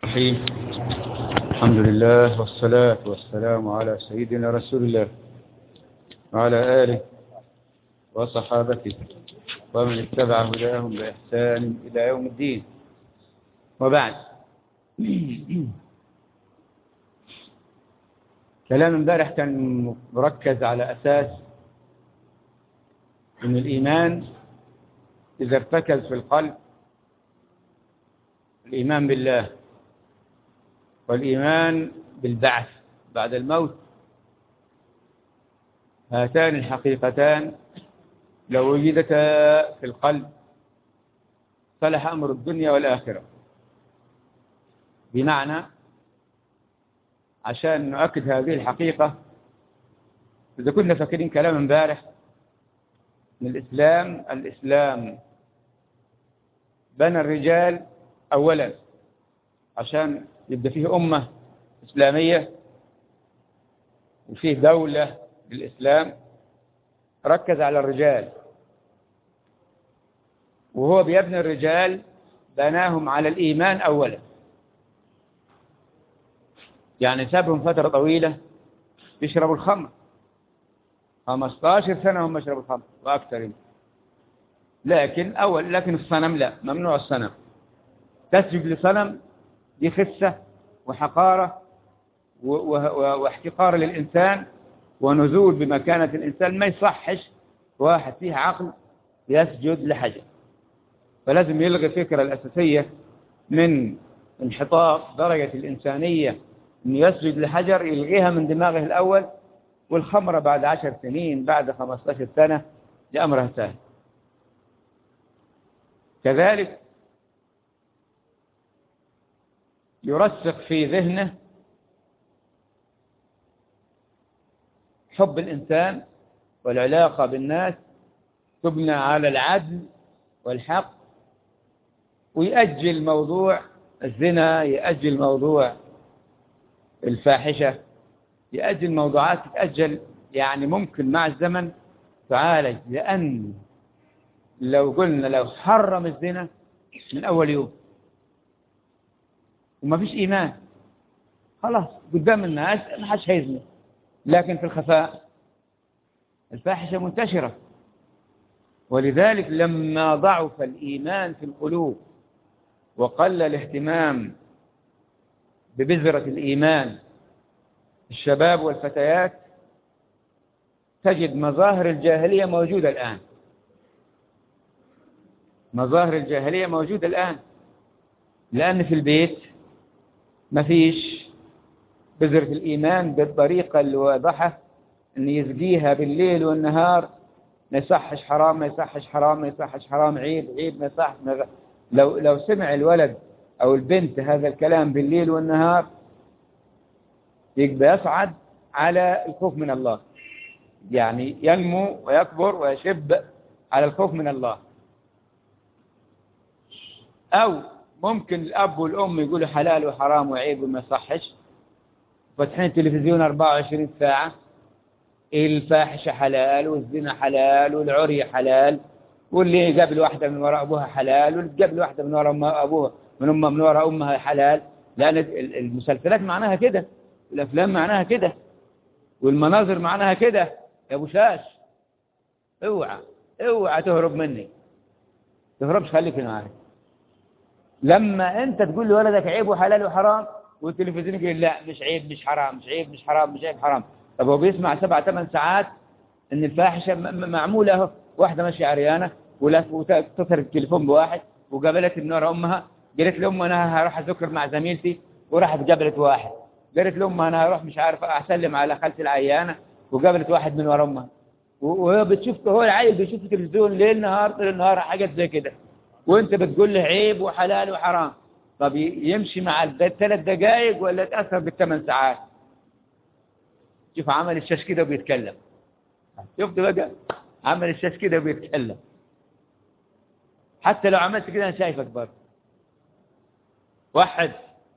الرحيم الحمد لله والصلاة والسلام على سيدنا رسول الله وعلى آله وصحابته ومن اتبع هداهم بإحسان إلى يوم الدين وبعد كلام امبارح كان مركز على أساس أن الإيمان إذا ارتكز في القلب الإيمان بالله والإيمان بالبعث بعد الموت هاتان الحقيقتان لو وجدتا في القلب صلح أمر الدنيا والآخرة بمعنى عشان نؤكد هذه الحقيقة إذا كنا فاكرين كلام امبارح من الإسلام الإسلام بنى الرجال أولا عشان يبقى فيه أمة إسلامية وفيه دولة للإسلام ركز على الرجال وهو بيبني الرجال بناهم على الإيمان أولا يعني سابهم فترة طويلة يشربوا الخمر 15 سنة هم يشربوا الخمر وأكثر لكن أول لكن الصنم لا ممنوع الصنم تسجد لصنم دي خسة وحقارة واحتقار للإنسان ونزول بمكانة الإنسان ما يصحش واحد فيه عقل يسجد لحجر فلازم يلغي الفكرة الأساسية من انحطاط درجة الإنسانية أن يسجد لحجر يلغيها من دماغه الأول والخمرة بعد عشر سنين بعد خمستاشر سنة دي أمرها سهل كذلك يرسخ في ذهنه حب الإنسان والعلاقة بالناس تبنى على العدل والحق ويأجل موضوع الزنا يأجل موضوع الفاحشة يأجل موضوعات تتأجل يعني ممكن مع الزمن تعالج لأن لو قلنا لو حرم الزنا من أول يوم وما فيش إيمان خلاص قدام الناس ما حدش هيزني لكن في الخفاء الفاحشة منتشرة ولذلك لما ضعف الإيمان في القلوب وقل الاهتمام ببذرة الإيمان الشباب والفتيات تجد مظاهر الجاهلية موجودة الآن مظاهر الجاهلية موجودة الآن لأن في البيت ما فيش بذرة الإيمان بالطريقة الواضحة أن يزقيها بالليل والنهار ما يصحش حرام ما يصحش حرام ما يصحش حرام عيب عيب ما يصح ما لو لو سمع الولد أو البنت هذا الكلام بالليل والنهار يبقى يصعد على الخوف من الله يعني ينمو ويكبر ويشب على الخوف من الله أو ممكن الأب والأم يقولوا حلال وحرام وعيب وما يصحش فاتحين التلفزيون 24 ساعة الفاحشة حلال والزنا حلال والعري حلال واللي يقابل واحدة من وراء أبوها حلال واللي يقابل واحدة من وراء أبوها من أمها من وراء أمها حلال لأن المسلسلات معناها كده والأفلام معناها كده والمناظر معناها كده يا أبو شاش اوعى اوعى تهرب مني تهربش خليك معايا لما انت تقول لولدك عيب وحلال وحرام والتلفزيون يقول لا مش عيب مش حرام مش عيب مش حرام مش عيب حرام طب هو بيسمع سبع ثمان ساعات ان الفاحشه معموله اهو واحده ماشيه عريانه وتصل التليفون بواحد وقابلت النور امها قالت لامها انا هروح اذكر مع زميلتي وراحت قابلت واحد قالت لامها انا هروح مش عارف اسلم على خالتي العيانه وقابلت واحد من ورا امها وهو بتشوف هو العيل بيشوف التلفزيون ليل نهار طول النهار حاجات زي كده وانت بتقول له عيب وحلال وحرام طب يمشي مع الثلاث دقائق ولا يتأثر بالثمان ساعات شوف عمل الشاش كده وبيتكلم شفت بقى عمل الشاش كده وبيتكلم حتى لو عملت كده انا شايفك برضه وحد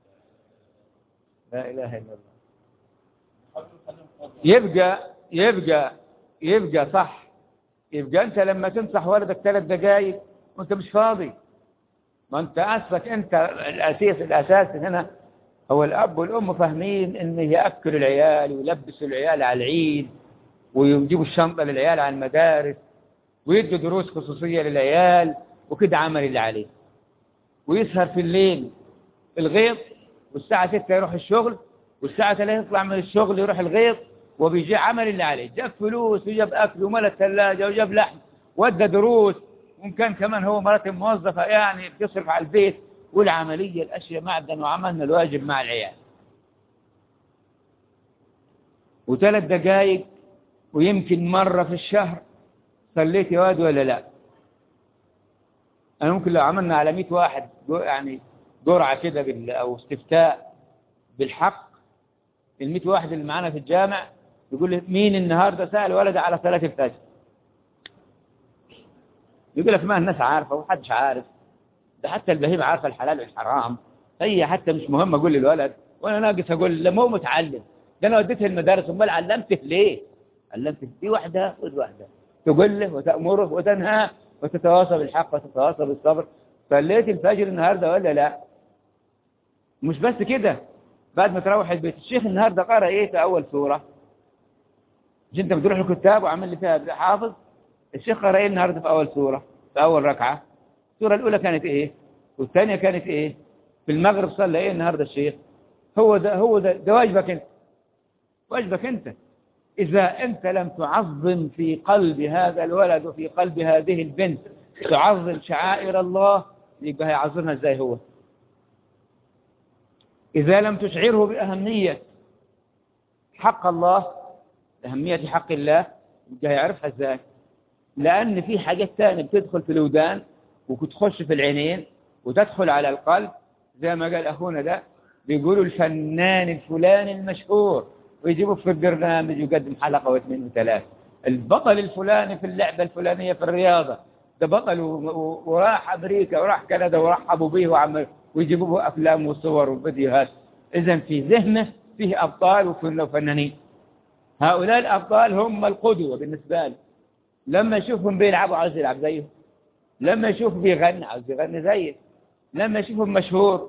لا اله الا الله يبقى يبقى يبقى صح يبقى انت لما تنصح ولدك ثلاث دقائق وانت مش فاضي ما انت اصلك انت الاساس الاساس هنا هو الاب والام فاهمين ان ياكلوا العيال ويلبسوا العيال على العيد ويجيبوا الشنطه للعيال على المدارس ويدوا دروس خصوصيه للعيال وكده عمل اللي عليه ويسهر في الليل الغيط والساعة 6 يروح الشغل والساعة 3 يطلع من الشغل يروح الغيط وبيجي عمل اللي عليه جاب فلوس وجاب أكل وملى الثلاجة وجاب لحم ودى دروس وممكن كمان هو مرات موظفة يعني بتصرف على البيت والعملية الأشياء معدن وعملنا الواجب مع العيال وثلاث دقائق ويمكن مرة في الشهر صليت يا واد ولا لا أنا ممكن لو عملنا على 100 واحد يعني جرعة كده بال أو استفتاء بالحق ال 100 واحد اللي معانا في الجامع يقول لي مين النهارده سأل ولد على صلاة الفجر يقول لك ما الناس عارفة ومحدش عارف ده حتى البهيمة عارفة الحلال والحرام هي حتى مش مهم أقول للولد وأنا ناقص أقول لا مو متعلم ده أنا وديته المدارس أمال علمته ليه؟ علمته دي واحدة ودي واحدة تقول له وتأمره وتنهاه وتتواصى بالحق وتتواصى بالصبر صليت الفجر النهاردة ولا لا مش بس كده بعد ما تروح البيت الشيخ النهاردة قرأ ايه في أول سورة مش انت بتروح الكتاب وعمل لي فيها حافظ الشيخ قرأ ايه النهاردة في أول سورة في أول ركعة السورة الأولى كانت ايه والثانية كانت ايه في المغرب صلى ايه النهاردة الشيخ هو ده هو ده, ده واجبك انت واجبك انت إذا أنت لم تعظم في قلب هذا الولد وفي قلب هذه البنت تعظم شعائر الله يبقى هيعظمها ازاي هو إذا لم تشعره بأهمية حق الله أهمية حق الله يبقى هيعرفها ازاي لأن في حاجات تانية بتدخل في الودان وتخش في العينين وتدخل على القلب زي ما قال أخونا ده بيقولوا الفنان الفلاني المشهور ويجيبوا في البرنامج يقدم حلقة واثنين وثلاثة البطل الفلاني في اللعبة الفلانية في الرياضة ده بطل وراح أمريكا وراح كندا ورحبوا به وعمل ويجيبوا له أفلام وصور وفيديوهات إذا في ذهنه فيه أبطال وفنانين هؤلاء الأبطال هم القدوة بالنسبة له لما يشوفهم بيلعبوا عاوز يلعب زيهم لما يشوف بيغني عاوز يغني زيه لما يشوفهم مشهور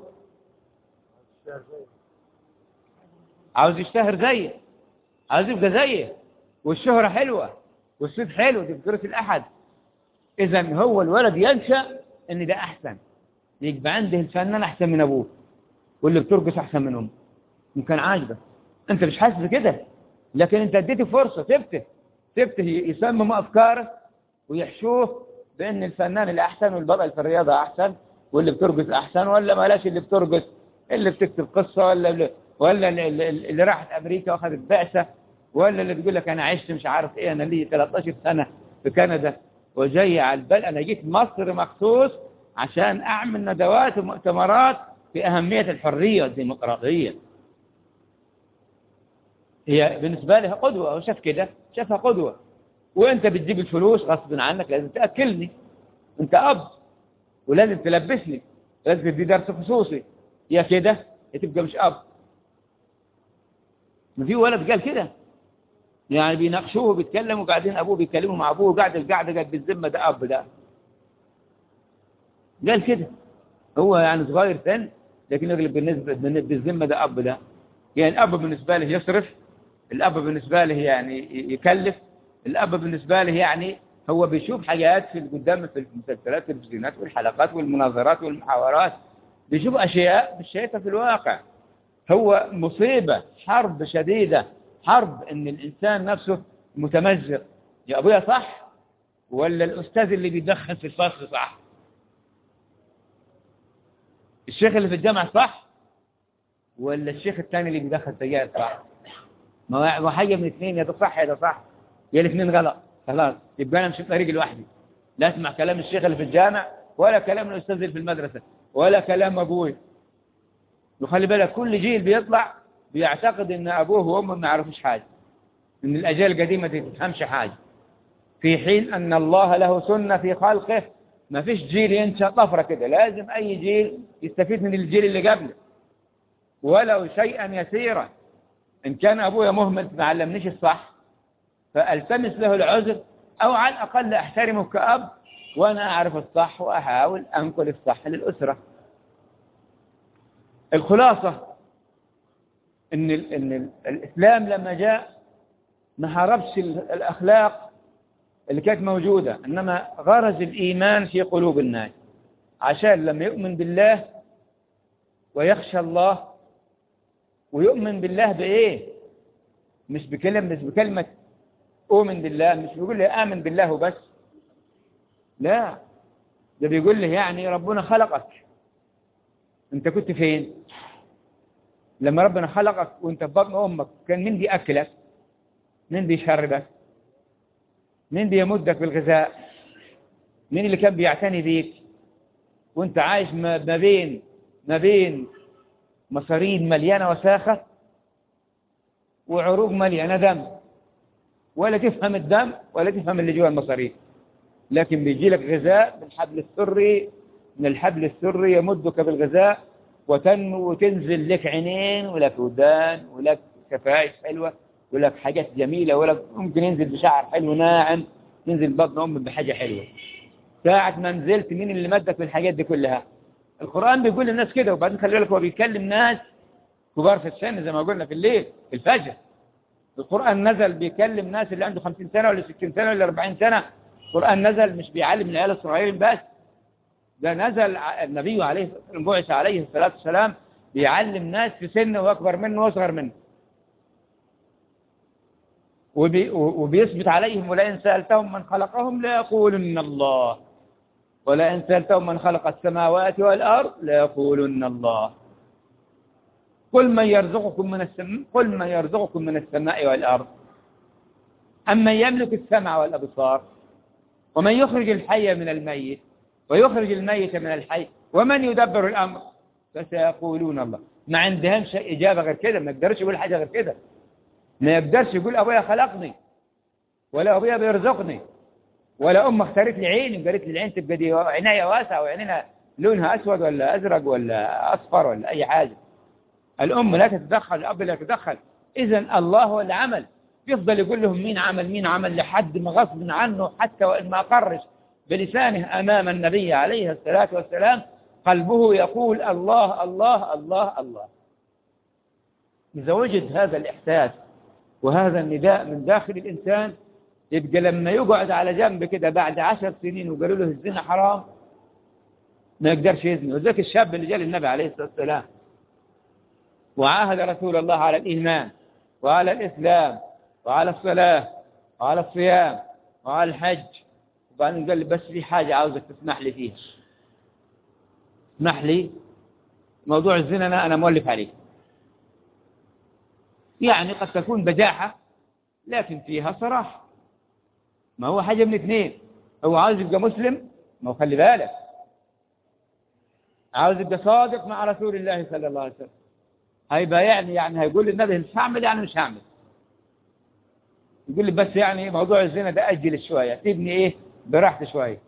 عاوز يشتهر زيه عاوز يبقى زيه والشهرة حلوة والصيت حلو دي فكرة الأحد إذا هو الولد ينشأ إن ده أحسن يبقى عنده الفنان أحسن من أبوه واللي بترقص أحسن من أمه ممكن عاجبك أنت مش حاسس بكده لكن أنت اديته فرصة سبته سبته يسمم أفكاره ويحشوه بأن الفنان الأحسن والبطل في الرياضة أحسن واللي بترقص أحسن ولا ملاش اللي بترقص اللي بتكتب قصة ولا اللي ولا اللي راحت أمريكا وأخذت بعثة ولا اللي بيقول لك أنا عشت مش عارف إيه أنا لي 13 سنة في كندا وجاي على البلد أنا جيت مصر مخصوص عشان أعمل ندوات ومؤتمرات في أهمية الحرية والديمقراطية هي بالنسبة لها قدوة هو شاف كده شافها قدوة وانت بتجيب الفلوس غصب عنك لازم تأكلني انت أب ولازم تلبسني لازم تدي درس خصوصي يا كده يا تبقى مش أب ما في ولد قال كده يعني بيناقشوه بيتكلموا قاعدين ابوه بيتكلموا مع ابوه قاعد القعده قاعد بالذمه ده اب ده قال كده هو يعني صغير سن لكن يغلب بالنسبه بالذمه ده اب ده يعني الاب بالنسبه له يصرف الاب بالنسبه له يعني يكلف الاب بالنسبه له يعني هو بيشوف حاجات في قدام في المسلسلات والتلفزيونات والحلقات والمناظرات والمحاورات بيشوف اشياء مش شايفها في الواقع هو مصيبة حرب شديدة حرب ان الانسان نفسه متمزق يا ابويا صح ولا الاستاذ اللي بيدخن في الفصل صح الشيخ اللي في الجامعة صح ولا الشيخ الثاني اللي بيدخن سجاير صح ما هو حاجة من اثنين يا ده صح يا ده صح يا الاثنين غلط خلاص يبقى انا مش في طريقي لوحدي لا اسمع كلام الشيخ اللي في الجامع ولا كلام الاستاذ اللي في المدرسة ولا كلام ابوي وخلي بالك كل جيل بيطلع بيعتقد ان ابوه وامه ما يعرفوش حاجه ان الاجيال القديمه دي تفهمش حاجه في حين ان الله له سنه في خلقه ما فيش جيل ينشا طفره كده لازم اي جيل يستفيد من الجيل اللي قبله ولو شيئا يسيرا ان كان ابويا مهمل ما علمنيش الصح فالتمس له العذر او على الاقل احترمه كاب وأنا أعرف الصح وأحاول أنقل الصح للأسرة الخلاصة إن, ال إن ال الإسلام لما جاء ما حاربش الأخلاق اللي كانت موجودة إنما غرز الإيمان في قلوب الناس عشان لما يؤمن بالله ويخشى الله ويؤمن بالله بإيه مش بكلمة مش بكلمة أؤمن بالله مش بيقول لي آمن بالله وبس لا ده بيقول لي يعني ربنا خلقك انت كنت فين لما ربنا خلقك وانت في بطن امك كان مين بياكلك مين بيشربك مين بيمدك بالغذاء مين اللي كان بيعتني بيك وانت عايش ما بين ما بين مصارين مليانه وساخه وعروق مليانه دم ولا تفهم الدم ولا تفهم اللي جوا المصارين لكن بيجي لك غذاء من الحبل السري من الحبل السري يمدك بالغذاء وتنمو وتنزل لك عينين ولك ودان ولك شفايف حلوة ولك حاجات جميلة ولك ممكن ينزل بشعر حلو ناعم ينزل بطن أمك بحاجة حلوة ساعة ما نزلت مين اللي مدك بالحاجات دي كلها القرآن بيقول للناس كده وبعدين خلي بالك هو بيكلم ناس كبار في السن زي ما قلنا في الليل في الفجر القرآن نزل بيكلم ناس اللي عنده 50 سنة ولا 60 سنة ولا 40 سنة القرآن نزل مش بيعلم العيال الصغيرين بس ده نزل النبي عليه بعث عليه الصلاة والسلام بيعلم ناس في سنه وأكبر منه وأصغر منه وبي وبيثبت عليهم ولئن سألتهم من خلقهم ليقولن الله ولئن سألتهم من خلق السماوات والأرض ليقولن الله قل من يرزقكم من السماء قل من يرزقكم من السماء والأرض أمن يملك السمع والأبصار ومن يخرج الحي من الميت ويخرج الميت من الحي ومن يدبر الأمر فسيقولون الله ما عندهمش إجابة غير كده ما يقدرش يقول حاجة غير كده ما يقدرش يقول أبويا خلقني ولا أبويا بيرزقني ولا أم اختارت لي عيني وقالت لي العين تبقى دي عناية واسعة وعينينا لونها أسود ولا أزرق ولا أصفر ولا أي حاجة الأم لا تتدخل الأب لا يتدخل إذا الله هو اللي عمل يفضل يقول لهم مين عمل مين عمل لحد ما غصب عنه حتى وإن ما قرش بلسانه أمام النبي عليه الصلاة والسلام قلبه يقول الله الله الله الله إذا وجد هذا الإحساس وهذا النداء من داخل الإنسان يبقى لما يقعد على جنب كده بعد عشر سنين وقالوا له الزنا حرام ما يقدرش يزني وذاك الشاب اللي جاء للنبي عليه الصلاة والسلام وعاهد رسول الله على الإيمان وعلى الإسلام وعلى الصلاة وعلى الصيام وعلى الحج وبعدين قال لي بس في حاجة عاوزك تسمح لي فيها اسمح لي موضوع الزنا أنا, أنا مولف عليه يعني قد تكون بجاحة لكن فيها صراحة ما هو حاجة من اثنين هو عاوز يبقى مسلم ما هو خلي بالك عاوز يبقى صادق مع رسول الله صلى الله عليه وسلم هيبقى يعني يعني هيقول للنبي مش هعمل يعني مش هعمل يقول لي بس يعني موضوع الزنا ده أجل شوية سيبني إيه براحتي شوية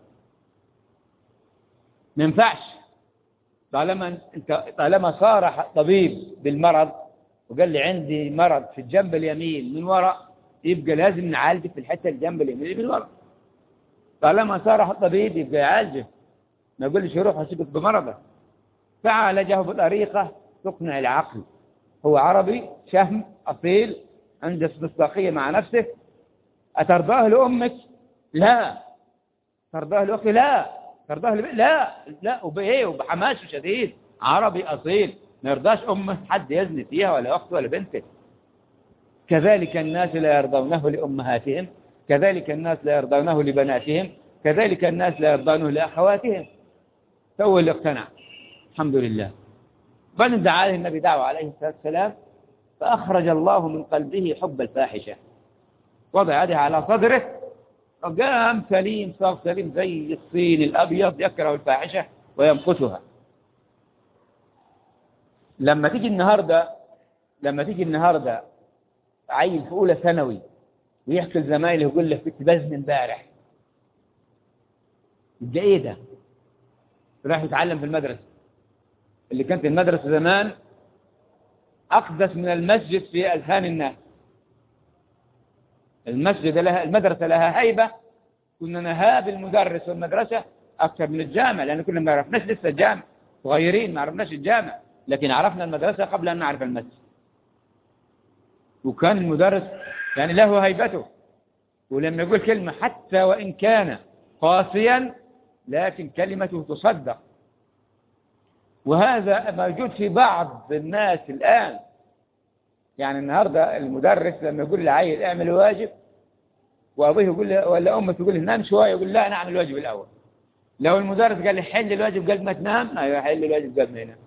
ما ينفعش طالما انت طالما صارح طبيب بالمرض وقال لي عندي مرض في الجنب اليمين من وراء يبقى لازم نعالجه في الحته الجنب اليمين اللي من وراء طالما صارح الطبيب يبقى يعالجه ما يقولش روح اسيبك بمرضك فعالجه بطريقه تقنع العقل هو عربي شهم اصيل عنده مصداقيه مع نفسه اترضاه لامك لا ترضاه لاختي لا ترضاه لبي... لا لا وبايه وبحماس شديد عربي اصيل ما يرضاش امه حد يزني فيها ولا اخته ولا بنته كذلك الناس لا يرضونه لامهاتهم كذلك الناس لا يرضونه لبناتهم كذلك الناس لا يرضونه لاخواتهم فهو اللي اقتنع الحمد لله بعدين دعا عليه النبي دعوه عليه الصلاه والسلام فاخرج الله من قلبه حب الفاحشه وضع يده على صدره قام سليم صار سليم زي الصين الأبيض يكره الفاحشة ويمقتها لما تيجي النهاردة لما تيجي النهاردة عيل في أولى ثانوي ويحكي لزمايله يقول له كنت بزن امبارح يبقى ايه ده؟ راح يتعلم في المدرسة اللي كانت المدرسة زمان أقدس من المسجد في أذهان الناس المسجد لها المدرسة لها هيبة كنا نهاب المدرس والمدرسة أكثر من الجامع لأن كنا ما عرفناش لسه الجامع صغيرين ما عرفناش الجامع لكن عرفنا المدرسة قبل أن نعرف المسجد وكان المدرس يعني له هيبته ولما يقول كلمة حتى وإن كان قاسيا لكن كلمته تصدق وهذا موجود في بعض الناس الآن يعني النهاردة المدرس لما يقول لعيل اعمل واجب وأبوه يقول له ولا أمه تقول له نام شوية يقول لا أنا أعمل الواجب الأول لو المدرس قال لي حل الواجب قبل ما تنام أيوة حل الواجب قبل ما ينام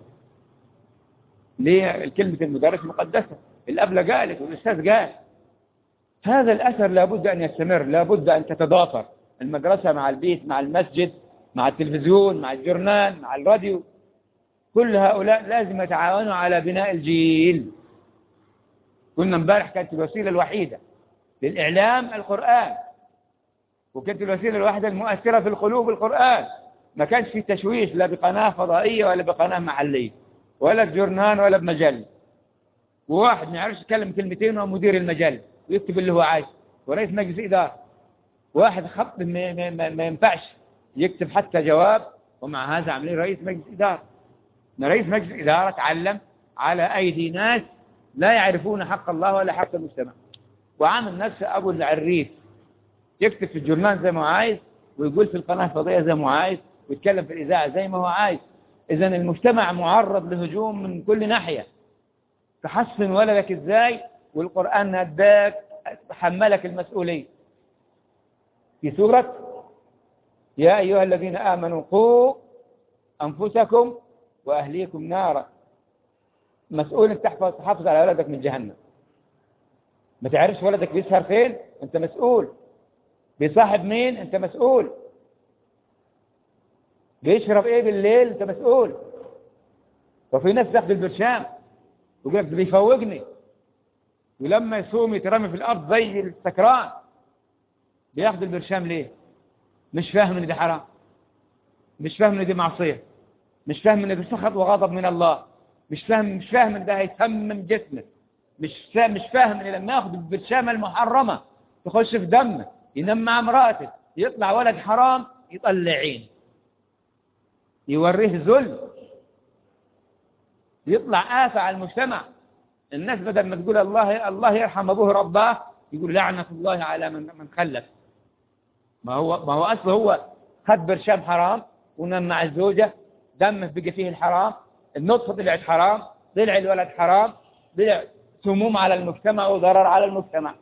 ليه كلمة المدرس مقدسة الأبلة قالت والأستاذ قال هذا الأثر لابد أن يستمر لابد أن تتضافر المدرسة مع البيت مع المسجد مع التلفزيون مع الجرنان مع الراديو كل هؤلاء لازم يتعاونوا على بناء الجيل كنا امبارح كانت الوسيلة الوحيدة للإعلام القرآن وكانت الوسيلة الواحدة المؤثرة في القلوب القرآن ما كانش في تشويش لا بقناة فضائية ولا بقناة محلية ولا بجرنان ولا بمجلة وواحد ما يعرفش يتكلم كلمتين هو مدير المجلة ويكتب اللي هو عايزه ورئيس مجلس إدارة واحد خط ما, ما, ما, ما ينفعش يكتب حتى جواب ومع هذا عاملين رئيس مجلس إدارة رئيس مجلس إدارة تعلم على أيدي ناس لا يعرفون حق الله ولا حق المجتمع وعامل نفسه أبو العريف يكتب في الجرنان زي ما هو عايز ويقول في القناة الفضائية زي ما هو عايز ويتكلم في الإذاعة زي ما هو عايز إذا المجتمع معرض لهجوم من كل ناحية تحسن ولدك إزاي والقرآن نداك حملك المسؤولية في سورة يا أيها الذين آمنوا قوا أنفسكم وأهليكم نارا مسؤول تحفظ تحافظ على ولدك من جهنم ما تعرفش ولدك بيسهر فين انت مسؤول بيصاحب مين انت مسؤول بيشرب ايه بالليل انت مسؤول وفي ناس تاخد البرشام يقول لك بيفوقني ولما يصوم يترمي في الارض زي السكران بياخد البرشام ليه مش فاهم ان دي حرام مش فاهم ان دي معصيه مش فاهم ان ده سخط وغضب من الله مش فاهم مش فاهم ان ده هيسمم جسمك مش فاهم مش فاهم ان لما ياخد البرشامه المحرمه تخش في دمه ينام مع امراته يطلع ولد حرام يطلع عين يوريه ذل يطلع آفة على المجتمع الناس بدل ما تقول الله الله يرحم ابوه رباه يقول لعنة الله على من من خلف ما هو ما هو اصله هو خد برشام حرام ونام مع الزوجة دمه بقى فيه الحرام النطفة طلعت حرام طلع الولد حرام طلع سموم على المجتمع وضرر على المجتمع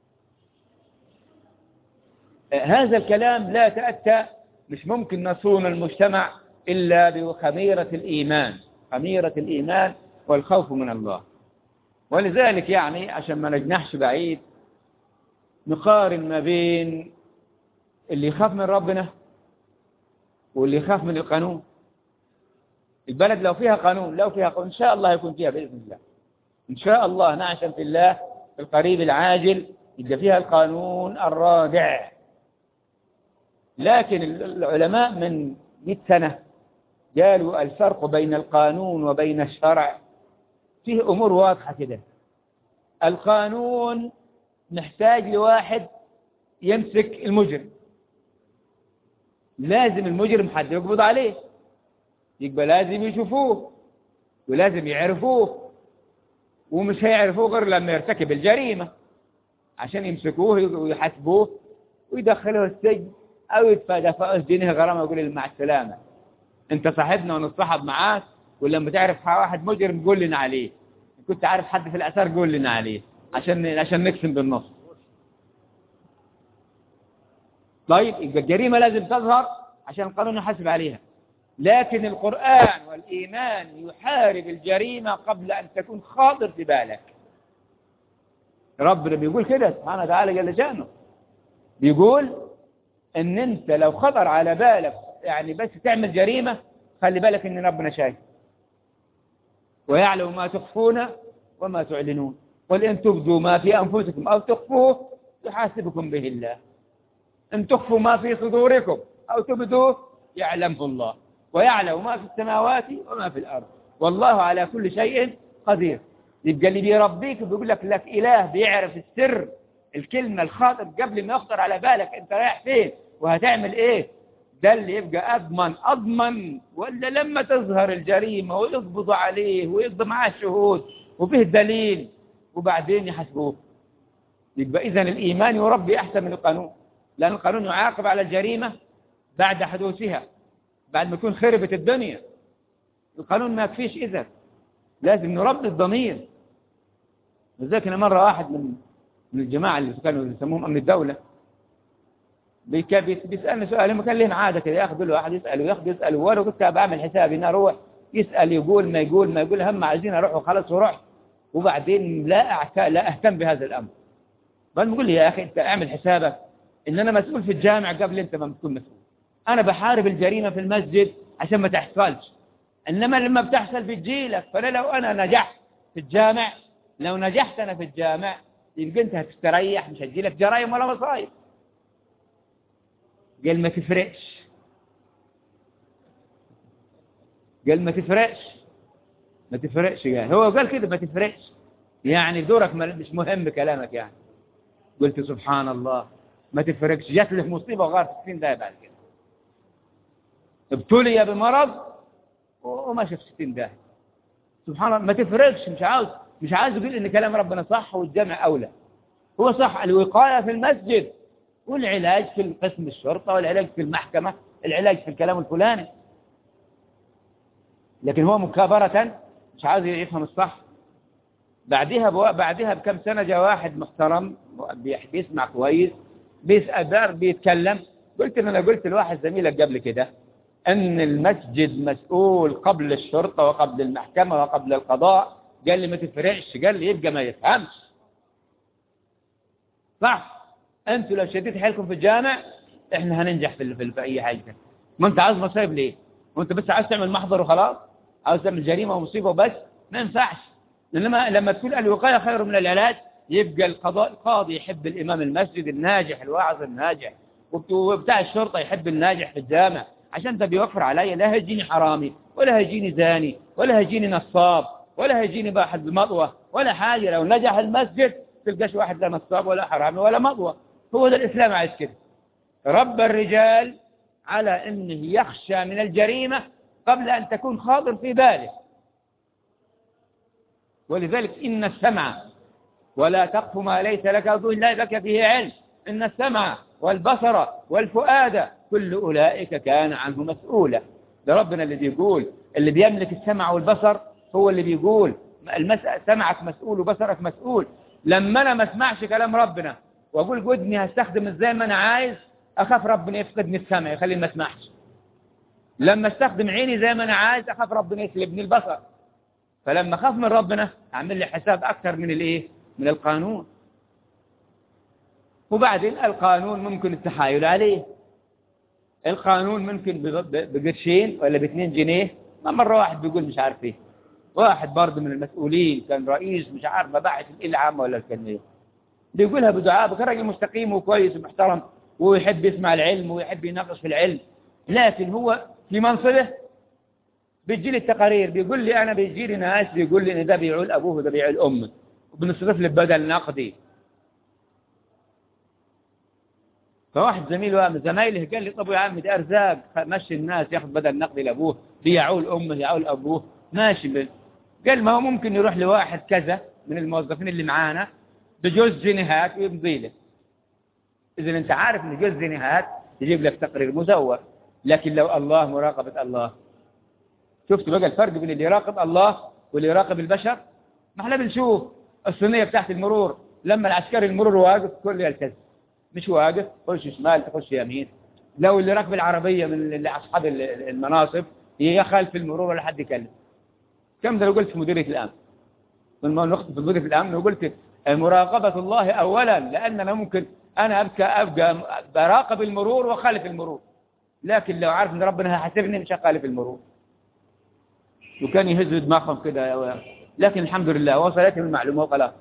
هذا الكلام لا تأتى مش ممكن نصون المجتمع إلا بخميرة الإيمان خميرة الإيمان والخوف من الله ولذلك يعني عشان ما نجنحش بعيد نقارن ما بين اللي يخاف من ربنا واللي يخاف من القانون البلد لو فيها قانون لو فيها قانون إن شاء الله يكون فيها بإذن الله إن شاء الله نعشا في الله في القريب العاجل يبقى فيها القانون الرادع لكن العلماء من 100 سنة قالوا الفرق بين القانون وبين الشرع فيه أمور واضحة كده القانون نحتاج لواحد يمسك المجرم لازم المجرم حد يقبض عليه يبقى لازم يشوفوه ولازم يعرفوه ومش هيعرفوه غير لما يرتكب الجريمة عشان يمسكوه ويحاسبوه ويدخلوه السجن أو يدفع دفع جنيه غرامة ويقول لي مع السلامة أنت صاحبنا ونتصاحب معاك ولما تعرف واحد مجرم قول لنا عليه كنت عارف حد في الأثار قول لنا عليه عشان عشان نقسم بالنص طيب يبقى الجريمة لازم تظهر عشان القانون يحاسب عليها لكن القرآن والإيمان يحارب الجريمة قبل أن تكون خاطر في بالك ربنا بيقول كده سبحانه وتعالى جل شأنه بيقول ان انت لو خطر على بالك يعني بس تعمل جريمة خلي بالك ان ربنا شايف ويعلم ما تخفون وما تعلنون قل ان تبدوا ما في انفسكم او تخفوه يحاسبكم به الله ان تخفوا ما في صدوركم او تبدوه يعلمه الله ويعلم ما في السماوات وما في الارض والله على كل شيء قدير يبقى اللي بيربيك بيقول لك لك اله بيعرف السر الكلمة الخاطر قبل ما يخطر على بالك انت رايح فين وهتعمل ايه ده اللي يبقى اضمن اضمن ولا لما تظهر الجريمة ويقبضوا عليه ويقضي معاه الشهود وفيه دليل وبعدين يحاسبوه يبقى اذا الايمان يربي احسن من القانون لان القانون يعاقب على الجريمة بعد حدوثها بعد ما يكون خربت الدنيا القانون ما يكفيش اذا لازم نربي الضمير لذلك انا مره واحد من من الجماعه اللي كانوا يسموهم امن الدوله بيك- بيس- بيسالني سؤال لما كان لهم عاده كده ياخذوا له واحد يساله ياخذ يساله وانا كنت بعمل حسابي اني اروح يسال يقول ما يقول ما يقول هم عايزين اروح وخلاص ورحت وبعدين لا أعت... لا اهتم بهذا الامر بل بيقول لي يا اخي انت اعمل حسابك ان انا مسؤول في الجامع قبل انت ما تكون مسؤول انا بحارب الجريمه في المسجد عشان ما تحصلش انما لما بتحصل بتجيلك فانا لو انا نجحت في الجامع لو نجحت انا في الجامع يبقى انت هتستريح مش هتجيلك جرائم ولا مصايب قال ما تفرقش قال ما تفرقش ما تفرقش قال هو قال كده ما تفرقش يعني دورك ما- مش مهم كلامك يعني قلت سبحان الله ما تفرقش جات له مصيبه وغار 60 دقيقه بعد كده ابتلي بمرض وما شاف 60 داهية سبحان الله ما تفرقش مش عاوز مش عاوز يقول ان كلام ربنا صح والجمع اولى هو صح الوقايه في المسجد والعلاج في قسم الشرطه والعلاج في المحكمه العلاج في الكلام الفلاني لكن هو مكابره مش عاوز يفهم الصح بعدها بو... بعدها بكم سنه جاء واحد محترم بيح- بيسمع كويس بيسال بير- بيتكلم قلت له انا قلت لواحد زميلك قبل كده أن المسجد مسؤول قبل الشرطة وقبل المحكمة وقبل القضاء قال لي ما تفرقش قال لي يبقى ما يفهمش صح أنتوا لو شديت حيلكم في الجامع إحنا هننجح في, في, في أي حاجة ما أنت عاوز مصايب ليه وأنت بس عاوز تعمل محضر وخلاص عاوز تعمل جريمة ومصيبة وبس ما ينفعش لما لما تقول الوقاية خير من العلاج يبقى القضاء القاضي يحب الإمام المسجد الناجح الواعظ الناجح وبتاع الشرطة يحب الناجح في الجامع عشان ده بيوفر علي لا هيجيني حرامي ولا هيجيني زاني ولا هيجيني نصاب ولا هيجيني باحث بمطوة ولا حاجة لو نجح المسجد تلقاش واحد لا نصاب ولا حرامي ولا مطوة هو ده الإسلام عايز كده رب الرجال على أنه يخشى من الجريمة قبل أن تكون خاطر في باله ولذلك إن السمع ولا تقف ما ليس لك به لا لك فيه علم إن السمع والبصر والفؤاد كل أولئك كان عنه مسؤولا ده ربنا اللي بيقول اللي بيملك السمع والبصر هو اللي بيقول المسألة سمعك مسؤول وبصرك مسؤول لما أنا ما اسمعش كلام ربنا وأقول ودني هستخدم ازاي ما أنا عايز أخاف ربنا يفقدني السمع يخليني ما اسمعش لما استخدم عيني زي ما أنا عايز أخاف ربنا يسلبني البصر فلما أخاف من ربنا أعمل لي حساب أكثر من الإيه من القانون وبعدين القانون ممكن التحايل عليه القانون ممكن بقرشين ولا باثنين جنيه ما مرة واحد بيقول مش عارف ايه واحد برضه من المسؤولين كان رئيس مش عارف مباحث العامة ولا الفنية بيقولها بدعاء كان راجل مستقيم وكويس ومحترم ويحب يسمع العلم ويحب يناقش في العلم لكن هو في منصبه بيجي لي التقارير بيقول لي انا بيجي لي ناس بيقول لي ان ده بيعول ابوه وده بيعول امه وبنصرف لي بدل نقدي فواحد زميله من زمايله قال لي طب يا عم دي ارزاق مشي الناس ياخذ بدل نقدي لابوه بيعول امه يعول ابوه ماشي بل. قال ما هو ممكن يروح لواحد كذا من الموظفين اللي معانا بجوز جنيهات ويمضي له اذا انت عارف ان جوز جنيهات يجيب لك تقرير مزور لكن لو الله مراقبة الله شفت بقى الفرق بين اللي يراقب الله واللي يراقب البشر ما احنا بنشوف الصينية بتاعت المرور لما العسكري المرور واقف كل يلتزم مش واقف تخش شمال تخش يمين لو اللي راكب العربية من أصحاب المناصب هي خلف المرور ولا حد يكلم كم ده لو قلت في مديرية الأمن لما نخطب في مديرية الأمن وقلت مراقبة الله أولا لأن أنا ممكن أنا أبقى, أبقى براقب المرور وخالف المرور لكن لو عارف أن ربنا هيحاسبني مش هخالف المرور وكان يهز دماغهم كده لكن الحمد لله وصلتهم المعلومة وخلاص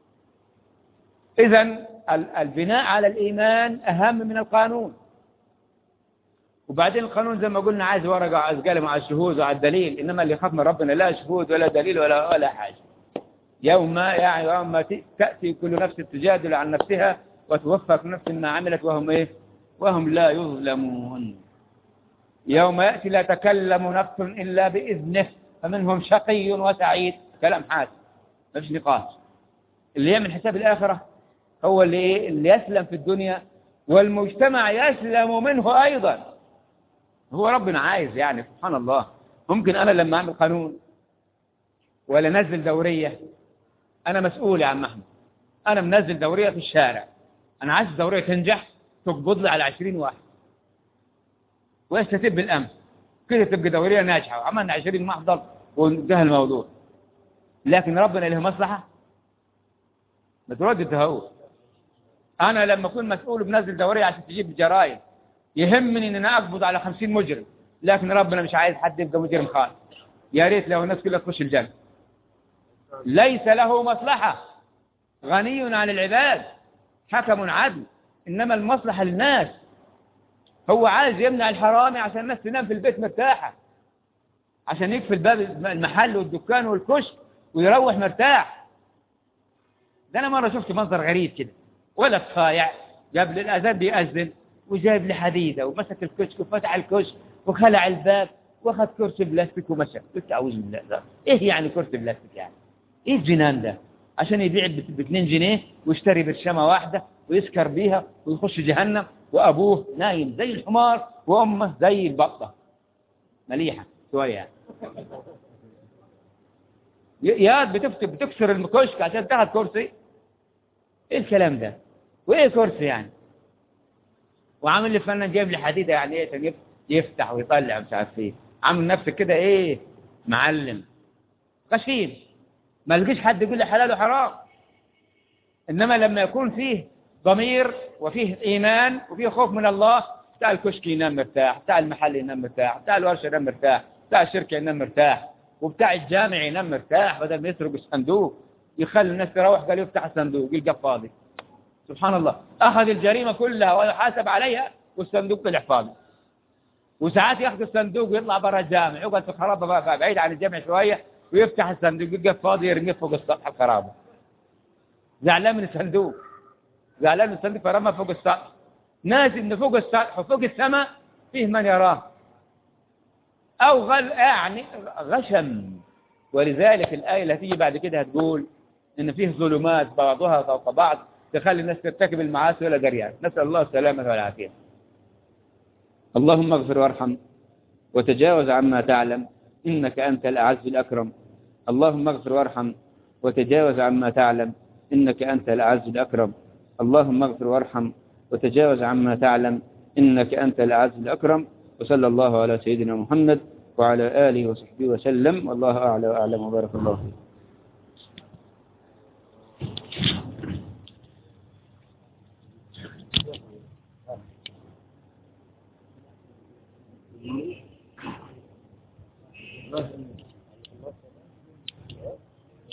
إذا البناء على الإيمان أهم من القانون وبعدين القانون زي ما قلنا عايز ورقة وعايز قلم وعايز شهود وعايز دليل إنما اللي يخاف من ربنا لا شهود ولا دليل ولا ولا حاجة يوم ما يعني يوم ما تأتي كل نفس تجادل عن نفسها وتوفى كل نفس ما عملت وهم إيه وهم لا يظلمون يوم يأتي لا تكلم نفس إلا بإذنه فمنهم شقي وسعيد كلام حاسم ما فيش نقاش اللي يعمل حساب الآخرة هو اللي, إيه؟ اللي يسلم في الدنيا والمجتمع يسلم منه أيضا هو ربنا عايز يعني سبحان الله ممكن أنا لما أعمل قانون ولا نزل دورية أنا مسؤول يا عم أحمد أنا منزل دورية في الشارع أنا عايز الدورية تنجح تقبض لي على 20 واحد ويستتب بالأمن كده تبقى دورية ناجحة وعملنا 20 محضر وانتهى الموضوع لكن ربنا له مصلحة ما تردد هو أنا لما أكون مسؤول بنزل دورية عشان تجيب جرائم يهمني ان انا اقبض على خمسين مجرم لكن ربنا مش عايز حد يبقى مجرم خالص يا ريت لو الناس كلها تخش الجنة ليس له مصلحة غني عن العباد حكم عدل إنما المصلحة للناس هو عايز يمنع الحرامي عشان الناس تنام في البيت مرتاحة عشان يقفل باب المحل والدكان والكشك ويروح مرتاح ده أنا مرة شفت منظر غريب كده ولد صايع قبل الأذان بيأذن وجايب لي حديدة ومسك الكشك وفتح الكشك وخلع الباب واخذ كرسي بلاستيك ومشى قلت أعوذ بالله ده. إيه يعني كرسي بلاستيك يعني إيه الجنان ده عشان يبيع ب 2 جنيه ويشتري برشامة واحدة ويسكر بيها ويخش جهنم وأبوه نايم زي الحمار وأمه زي البطة مليحة شوية يا بتفتك بتكسر الكشك عشان تاخذ كرسي ايه الكلام ده وايه كرسي يعني وعامل لي فنان جايب لي حديده يعني ايه عشان يفتح ويطلع مش عارف ايه عامل نفسك كده ايه معلم غشيم ما لقيش حد يقول لي حلال وحرام انما لما يكون فيه ضمير وفيه ايمان وفيه خوف من الله بتاع الكشك ينام مرتاح بتاع المحل ينام مرتاح بتاع الورشه ينام مرتاح بتاع الشركه ينام مرتاح وبتاع الجامع ينام مرتاح بدل ما يسرق الصندوق يخلي الناس تروح قال يفتح الصندوق يلقى فاضي سبحان الله أخذ الجريمة كلها ويحاسب عليها والصندوق طلع فاضي وساعات ياخذ الصندوق ويطلع برا الجامع يقعد في خرابة بعيد عن الجامع شوية ويفتح الصندوق يلقى فاضي يرميه فوق السطح الخرابة زعلان من الصندوق زعلان من الصندوق فرمى فوق السطح ناس ان فوق السطح وفوق السماء فيه من يراه أو غل يعني غشم ولذلك الآية اللي هتيجي بعد كده هتقول إن فيه ظلمات بعضها فوق بعض تخلي الناس ترتكب المعاصي ولا دريان نسأل الله السلامة والعافية اللهم اغفر وارحم وتجاوز عما تعلم إنك أنت الأعز الأكرم اللهم اغفر وارحم وتجاوز عما تعلم إنك أنت الأعز الأكرم اللهم اغفر وارحم وتجاوز عما تعلم إنك أنت الأعز الأكرم وصلى الله على سيدنا محمد وعلى آله وصحبه وسلم والله أعلى وأعلم وبارك الله فيك Thank you.